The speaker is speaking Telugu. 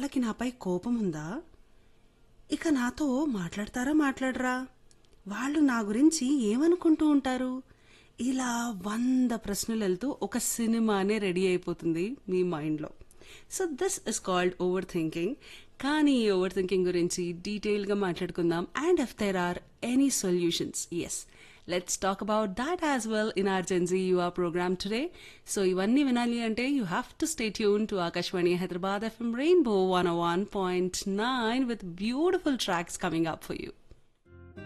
వాళ్ళకి నాపై కోపం ఉందా ఇక నాతో మాట్లాడతారా మాట్లాడరా వాళ్ళు నా గురించి ఏమనుకుంటూ ఉంటారు ఇలా వంద ప్రశ్నలు వెళ్తూ ఒక సినిమానే రెడీ అయిపోతుంది మీ మైండ్లో so this is called overthinking కానీ ఈ ఓవర్ థింకింగ్ గురించి డీటెయిల్గా మాట్లాడుకుందాం and if there are any solutions yes let's talk about that as well in our Gen Z your program today so ఇవన్నీ వినాలి అంటే you have to stay tune to Akashvani Hyderabad FM rainbow one one point nine with beautiful tracks coming up for you